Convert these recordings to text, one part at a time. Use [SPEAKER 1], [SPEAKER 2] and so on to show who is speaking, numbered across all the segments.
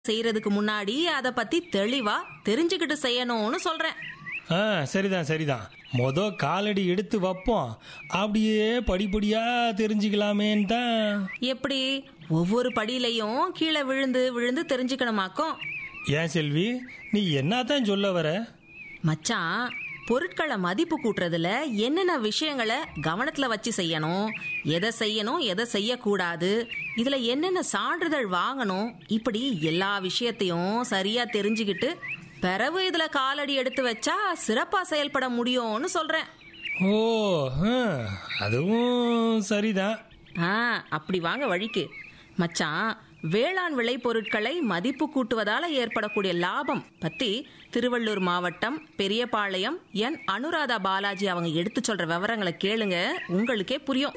[SPEAKER 1] செய்யறதுக்கு முன்னாடி அத பத்தி தெளிவா தெரிஞ்சுக்கிட்டு செய்யணும்னு சொல்றேன்
[SPEAKER 2] ஆ சரிதான் சரிதான் மொத காலடி எடுத்து வைப்போம் அப்படியே படிப்படியா தெரிஞ்சுக்கலாமேன்னு தான்
[SPEAKER 1] எப்படி ஒவ்வொரு படியிலையும் கீழே விழுந்து விழுந்து தெரிஞ்சுக்கணுமாக்கும்
[SPEAKER 2] ஏன் செல்வி நீ என்னத்தான் சொல்ல வர
[SPEAKER 1] மச்சான் பொருட்களை மதிப்பு கூட்டுறதுல என்னென்ன விஷயங்களை கவனத்துல வச்சு செய்யணும் எதை செய்யணும் எதை செய்யக்கூடாது இதுல என்னென்ன சான்றிதழ் வாங்கணும் இப்படி எல்லா விஷயத்தையும் சரியா தெரிஞ்சுக்கிட்டு பிறகு இதுல காலடி எடுத்து வச்சா சிறப்பா செயல்பட முடியும்னு சொல்றேன்
[SPEAKER 2] ஓ ஆ, அதுவும் சரிதான்
[SPEAKER 1] ஆ அப்படி வாங்க வழிக்கு மச்சான் வேளாண் விளைபொருட்களை மதிப்பு கூட்டுவதால ஏற்படக்கூடிய லாபம் பத்தி திருவள்ளூர் மாவட்டம் பெரியபாளையம் என் அனுராதா பாலாஜி அவங்க எடுத்து சொல்ற விவரங்களை கேளுங்க உங்களுக்கே புரியும்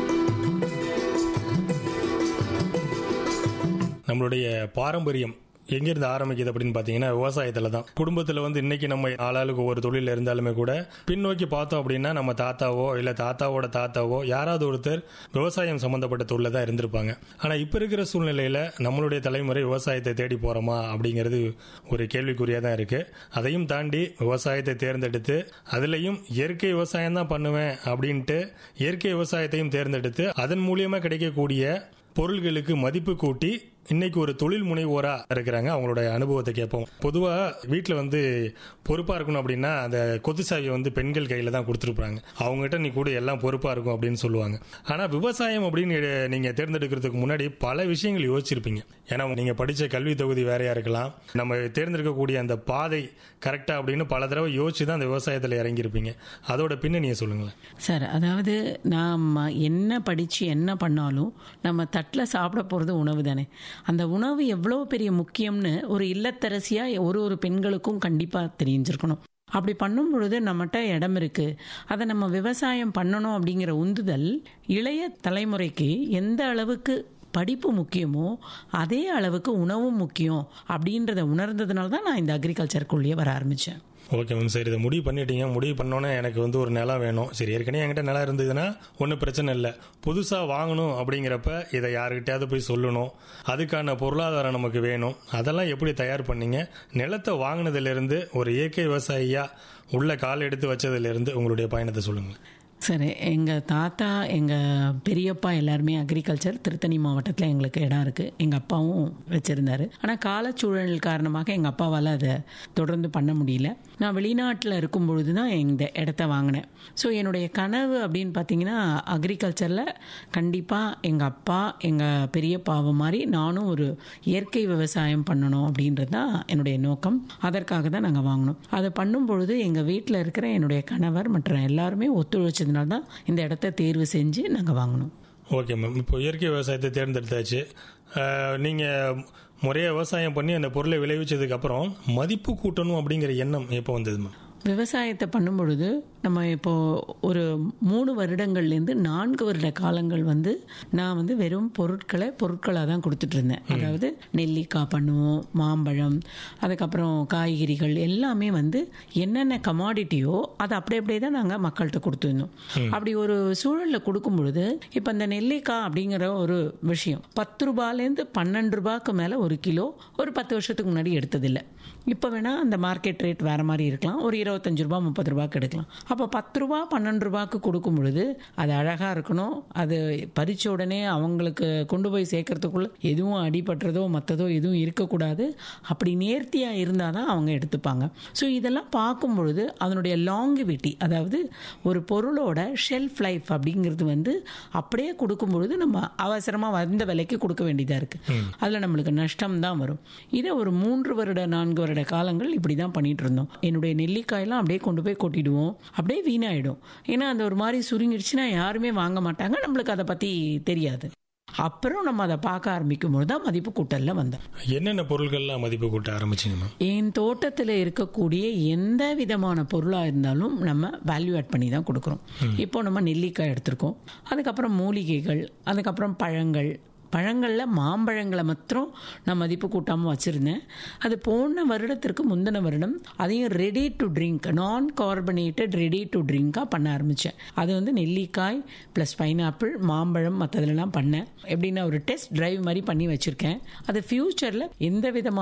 [SPEAKER 2] நம்மளுடைய பாரம்பரியம் எங்கிருந்து ஆரம்பிக்குது அப்படின்னு பார்த்தீங்கன்னா விவசாயத்தில் தான் குடும்பத்தில் வந்து இன்னைக்கு நம்ம ஆளாளுக்கு ஒரு தொழில் இருந்தாலுமே கூட பின்னோக்கி பார்த்தோம் அப்படின்னா நம்ம தாத்தாவோ இல்லை தாத்தாவோட தாத்தாவோ யாராவது ஒருத்தர் விவசாயம் சம்மந்தப்பட்ட தொழில தான் இருந்திருப்பாங்க ஆனால் இப்போ இருக்கிற சூழ்நிலையில் நம்மளுடைய தலைமுறை விவசாயத்தை தேடி போகிறோமா அப்படிங்கிறது ஒரு கேள்விக்குறியாக தான் இருக்குது அதையும் தாண்டி விவசாயத்தை தேர்ந்தெடுத்து அதுலேயும் இயற்கை விவசாயம் தான் பண்ணுவேன் அப்படின்ட்டு இயற்கை விவசாயத்தையும் தேர்ந்தெடுத்து அதன் மூலியமாக கிடைக்கக்கூடிய பொருள்களுக்கு மதிப்பு கூட்டி இன்னைக்கு ஒரு தொழில் முனைவோரா இருக்கிறாங்க அவங்களோட அனுபவத்தை கேட்போம் பொதுவா வீட்டில் வந்து பொறுப்பா இருக்கணும் அப்படின்னா அந்த கொத்து சாவியை வந்து பெண்கள் கையில தான் கொடுத்துருப்பாங்க அவங்ககிட்ட நீ கூட எல்லாம் பொறுப்பா இருக்கும் அப்படின்னு சொல்லுவாங்க ஆனா விவசாயம் அப்படின்னு எ- நீங்க தேர்ந்தெடுக்கிறதுக்கு முன்னாடி பல விஷயங்கள் யோசிச்சிருப்பீங்க ஏன்னா நீங்க படிச்ச கல்வி தொகுதி வேறையா இருக்கலாம் நம்ம தேர்ந்தெடுக்கக்கூடிய அந்த பாதை கரெக்டா அப்படின்னு பல தடவை யோசிச்சு தான் அந்த விவசாயத்தில் இறங்கியிருப்பீங்க அதோட பின்னணியை சொல்லுங்களேன்
[SPEAKER 3] சார் அதாவது நாம் என்ன படித்து என்ன பண்ணாலும் நம்ம தட்டில் சாப்பிட போகிறது உணவு தானே அந்த உணவு எவ்வளோ பெரிய முக்கியம்னு ஒரு இல்லத்தரசியாக ஒரு ஒரு பெண்களுக்கும் கண்டிப்பாக தெரிஞ்சிருக்கணும் அப்படி பண்ணும் பொழுது நம்மகிட்ட இடம் இருக்கு அதை நம்ம விவசாயம் பண்ணணும் அப்படிங்கிற உந்துதல் இளைய தலைமுறைக்கு எந்த அளவுக்கு படிப்பு முக்கியமோ அதே அளவுக்கு உணவும் முக்கியம் அப்படின்றத உணர்ந்ததுனால தான் நான் இந்த அக்ரிகல்ச்சருக்குள்ளேயே வர ஆரம்பித்தேன்
[SPEAKER 2] ஓகே மேம் சரி இதை முடிவு பண்ணிட்டீங்க முடிவு பண்ணோன்னே எனக்கு வந்து ஒரு நிலம் வேணும் சரி ஏற்கனவே என்கிட்ட நிலம் இருந்ததுன்னா ஒன்றும் பிரச்சனை இல்லை புதுசாக வாங்கணும் அப்படிங்கிறப்ப இதை யாருக்கிட்டையாவது போய் சொல்லணும் அதுக்கான பொருளாதாரம் நமக்கு வேணும் அதெல்லாம் எப்படி தயார் பண்ணீங்க நிலத்தை வாங்கினதுலேருந்து ஒரு இயற்கை விவசாயியா உள்ள கால் எடுத்து வச்சதுலேருந்து உங்களுடைய பயணத்தை சொல்லுங்கள்
[SPEAKER 3] சரி எங்கள் தாத்தா எங்கள் பெரியப்பா எல்லாருமே அக்ரிகல்ச்சர் திருத்தணி மாவட்டத்தில் எங்களுக்கு இடம் இருக்குது எங்கள் அப்பாவும் வச்சுருந்தாரு ஆனால் காலச்சூழல் காரணமாக எங்கள் அப்பாவால் அதை தொடர்ந்து பண்ண முடியல நான் வெளிநாட்டில் இருக்கும் பொழுது தான் இந்த இடத்த வாங்கினேன் ஸோ என்னுடைய கனவு அப்படின்னு பார்த்தீங்கன்னா அக்ரிகல்ச்சரில் கண்டிப்பாக எங்கள் அப்பா எங்கள் பெரியப்பாவை மாதிரி நானும் ஒரு இயற்கை விவசாயம் பண்ணணும் அப்படின்றது தான் என்னுடைய நோக்கம் அதற்காக தான் நாங்கள் வாங்கினோம் அதை பண்ணும் பொழுது எங்கள் வீட்டில் இருக்கிற என்னுடைய கணவர் மற்ற எல்லாருமே ஒத்துழைச்சதுனால தான் இந்த இடத்த தேர்வு செஞ்சு நாங்கள் வாங்கினோம்
[SPEAKER 2] ஓகே மேம் இப்போ இயற்கை விவசாயத்தை தேர்ந்தெடுத்தாச்சு அஹ், நீங்க முறையாக விவசாயம் பண்ணி அந்த பொருளை விளைவிச்சதுக்கு அப்புறம் மதிப்பு கூட்டணும் அப்படிங்கிற எண்ணம் எப்போ வந்தது மேம்
[SPEAKER 3] விவசாயத்தை பண்ணும் பொழுது நம்ம இப்போ ஒரு மூணு வருடங்கள்லேருந்து நான்கு வருட காலங்கள் வந்து நான் வந்து வெறும் பொருட்களை பொருட்களாக தான் கொடுத்துட்டு இருந்தேன் அதாவது நெல்லிக்காய் பண்ணுவோம் மாம்பழம் அதுக்கப்புறம் காய்கறிகள் எல்லாமே வந்து என்னென்ன கமாடிட்டியோ அதை அப்படியே அப்படியே தான் நாங்கள் மக்கள்கிட்ட கொடுத்துருந்தோம் அப்படி ஒரு சூழலில் கொடுக்கும் பொழுது இப்போ இந்த நெல்லிக்காய் அப்படிங்கிற ஒரு விஷயம் பத்து ரூபாயிலேருந்து பன்னெண்டு ரூபாய்க்கு மேலே ஒரு கிலோ ஒரு பத்து வருஷத்துக்கு முன்னாடி எடுத்ததில்லை இப்போ வேணால் அந்த மார்க்கெட் ரேட் வேறு மாதிரி இருக்கலாம் ஒரு இருபத்தஞ்சு ரூபா முப்பது ரூபாய்க்கு எடுக்கலாம் அப்போ பத்து ரூபா பன்னெண்டு ரூபாய்க்கு கொடுக்கும் பொழுது அது அழகாக இருக்கணும் அது பறிச்ச உடனே அவங்களுக்கு கொண்டு போய் சேர்க்கறதுக்குள்ள எதுவும் அடிபட்டுறதோ மற்றதோ எதுவும் இருக்கக்கூடாது அப்படி நேர்த்தியாக இருந்தால் தான் அவங்க எடுத்துப்பாங்க ஸோ இதெல்லாம் பார்க்கும் பொழுது அதனுடைய லாங்கிவிட்டி அதாவது ஒரு பொருளோட ஷெல்ஃப் லைஃப் அப்படிங்கிறது வந்து அப்படியே கொடுக்கும் பொழுது நம்ம அவசரமாக வந்த விலைக்கு கொடுக்க வேண்டியதாக இருக்குது அதில் நம்மளுக்கு நஷ்டம் தான் வரும் இதை ஒரு மூன்று வருட நான்கு வருட காலங்கள் இப்படி தான் பண்ணிட்டு இருந்தோம் என்னுடைய நெல்லிக்காயெல்லாம் அப்படியே கொண்டு போய் கொட்டிடுவோம் அப்படியே வீணாயிடும் ஏன்னா அந்த ஒரு மாதிரி சுருங்கிடுச்சுன்னா யாருமே வாங்க மாட்டாங்க நம்மளுக்கு அதை பற்றி தெரியாது அப்புறம் நம்ம அதை பார்க்க ஆரம்பிக்கும் பொழுது தான் மதிப்பு கூட்டலில் வந்தோம்
[SPEAKER 2] என்னென்ன பொருட்கள்லாம் மதிப்பு கூட்ட ஆரம்பிச்சிங்க மேம்
[SPEAKER 3] என் தோட்டத்தில் இருக்கக்கூடிய எந்த விதமான பொருளாக இருந்தாலும் நம்ம வேல்யூ ஆட் பண்ணி தான் கொடுக்குறோம் இப்போ நம்ம நெல்லிக்காய் எடுத்திருக்கோம் அதுக்கப்புறம் மூலிகைகள் அதுக்கப்புறம் பழங்கள் பழங்களில் மாம்பழங்களை மாத்திரம் நான் மதிப்பு கூட்டாமல் வச்சுருந்தேன் அது போன வருடத்திற்கு முந்தின வருடம் அதையும் ready to drink non carbonated ready to ட்ரிங்காக பண்ண ஆரம்பித்தேன் அது வந்து நெல்லிக்காய் ப்ளஸ் பைனாப்பிள் மாம்பழம் மற்றதுலலாம் பண்ணேன் எப்படின்னா ஒரு டெஸ்ட் டிரைவ் மாதிரி பண்ணி வச்சுருக்கேன் அது ஃப்யூச்சரில் எந்த விதமான